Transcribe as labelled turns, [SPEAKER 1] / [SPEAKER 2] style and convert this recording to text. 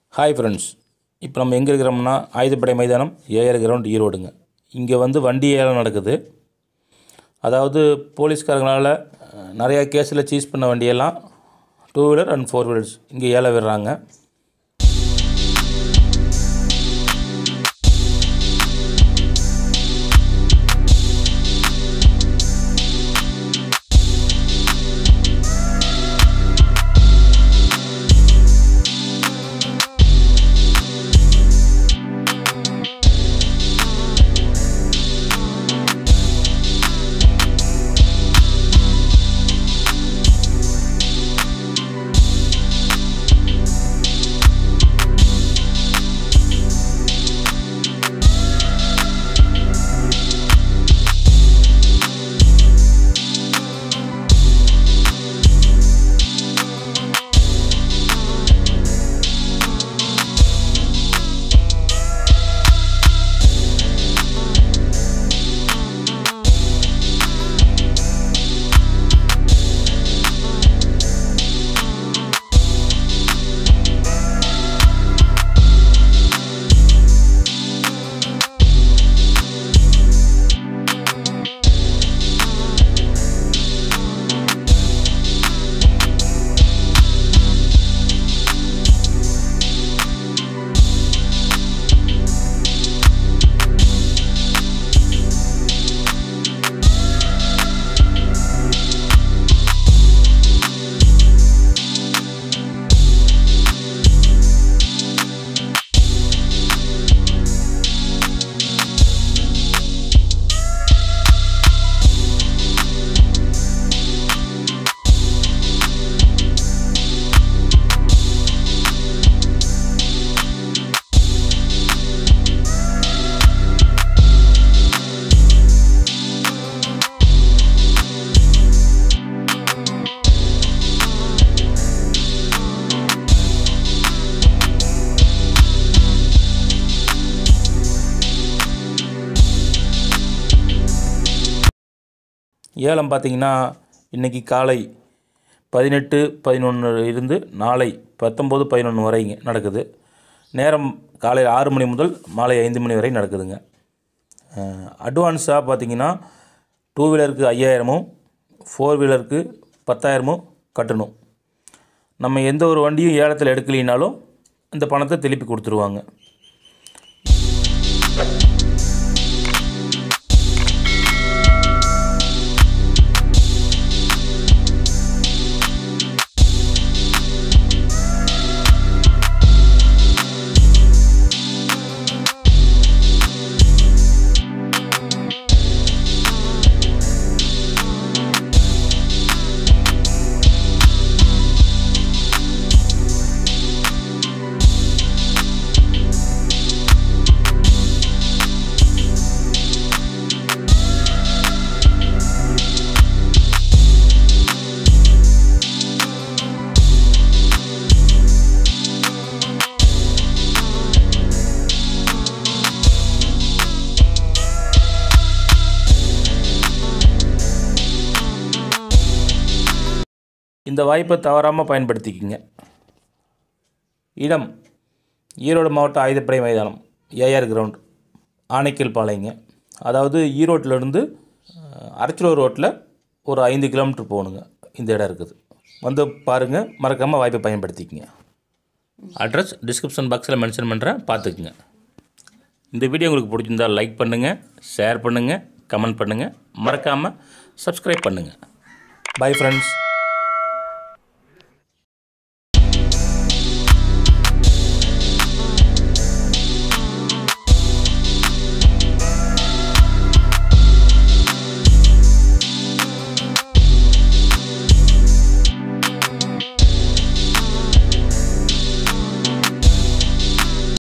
[SPEAKER 1] hi friends இப்போ நம்ம எங்கே இருக்கிறோம்னா ஆயுதப்படை மைதானம் ஏஆர் கிரவுண்ட் ஈரோடுங்க இங்கே வந்து வண்டி ஏலம் நடக்குது அதாவது போலீஸ்காரங்களால் அஹ், நிறையா கேஸில் சீஸ் பண்ண வண்டியெல்லாம் two wheeler and four wheelers இங்கே ஏலம் விடுறாங்க ஏலம் பார்த்தீங்கன்னா இன்றைக்கி காலை பதினெட்டு பதினொன்று இருந்து நாளை பத்தொம்போது பதினொன்று வரைங்க நடக்குது நேரம் காலை ஆறு மணி முதல் மாலை ஐந்து மணி வரை நடக்குதுங்க அட்வான்ஸாக பார்த்தீங்கன்னா டூ வீலருக்கு ஐயாயிரமும் ஃபோர் வீலருக்கு பத்தாயிரமும் கட்டணும் நம்ம எந்த ஒரு வண்டியும் ஏலத்தில் எடுக்கலினாலும் இந்த பணத்தை திருப்பி கொடுத்துருவாங்க இந்த வாய்ப்பை தவறாமல் பயன்படுத்திக்கங்க இடம் ஈரோடு மாவட்ட ஆயுதப்படை மைதானம் ஏஆர் கிரவுண்ட் ஆனைக்கல் பாளையங்க அதாவது ஈரோட்டிலேருந்து அரச்சலூர் ரோட்டில் ஒரு ஐந்து கிலோமீட்டர் போகணுங்க இந்த இடம் இருக்குது வந்து பாருங்கள் மறக்காமல் வாய்ப்பை பயன்படுத்திக்கங்க அட்ரஸ் டிஸ்கிரிப்ஷன் பாக்ஸில் மென்ஷன் பண்ணுறேன் பார்த்துக்குங்க இந்த வீடியோ உங்களுக்கு பிடிச்சிருந்தால் லைக் பண்ணுங்கள் ஷேர் பண்ணுங்கள் கமெண்ட் பண்ணுங்கள் மறக்காமல் சப்ஸ்கிரைப் பண்ணுங்கள் பை ஃப்ரெண்ட்ஸ்